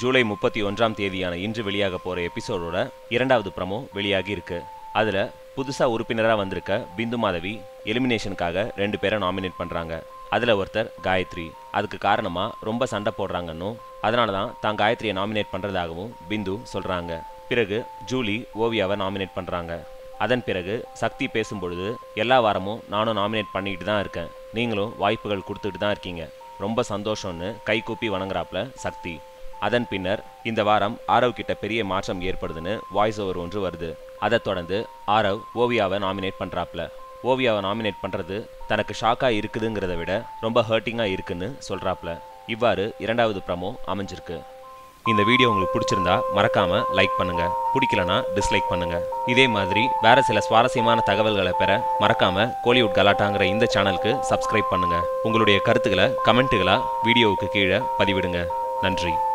ஜூலை முப்பத்தி ஒன்றாம் தேதியான இன்று வெளியாக போற எபிசோடோட இரண்டாவது ப்ரமோ வெளியாகி இருக்கு அதுல புதுசா உறுப்பினரா வந்திருக்க பிந்து மாதவி எலிமினேஷனுக்காக ரெண்டு பேரை நாமினேட் பண்றாங்க அதுல ஒருத்தர் காயத்ரி அதுக்கு காரணமா ரொம்ப சண்டை போடுறாங்கன்னும் அதனால தான் தான் காயத்ரியை நாமினேட் பண்றதாகவும் பிந்து சொல்றாங்க பிறகு ஜூலி ஓவியாவை நாமினேட் பண்றாங்க அதன் பிறகு சக்தி பேசும்பொழுது எல்லா வாரமும் நானும் நாமினேட் பண்ணிக்கிட்டு தான் இருக்கேன் நீங்களும் வாய்ப்புகள் கொடுத்துட்டு தான் இருக்கீங்க ரொம்ப சந்தோஷம்னு கை கூப்பி வணங்குறாப்ல சக்தி அதன் பின்னர் இந்த வாரம் ஆரவ் கிட்ட பெரிய மாற்றம் ஏற்படுதுன்னு வாய்ஸ் ஓவர் ஒன்று வருது அதைத் தொடர்ந்து ஆரவ் ஓவியாவை நாமினேட் பண்றாப்ல ஓவியாவை நாமினேட் பண்றது தனக்கு ஷாக்கா இருக்குதுங்கிறத விட ரொம்ப ஹர்ட்டிங்கா இருக்குன்னு சொல்றாப்ல இவ்வாறு இரண்டாவது ப்ரமோ அமைஞ்சிருக்கு இந்த வீடியோ உங்களுக்கு பிடிச்சிருந்தா மறக்காம லைக் பண்ணுங்க பிடிக்கலனா டிஸ்லைக் பண்ணுங்க இதே மாதிரி வேற சில சுவாரஸ்யமான தகவல்களை பெற மறக்காம கோலிவுட் கலாட்டாங்கிற இந்த சேனலுக்கு சப்ஸ்கிரைப் பண்ணுங்க உங்களுடைய கருத்துக்களை கமெண்ட்டுகளா வீடியோவுக்கு கீழே பதிவிடுங்க நன்றி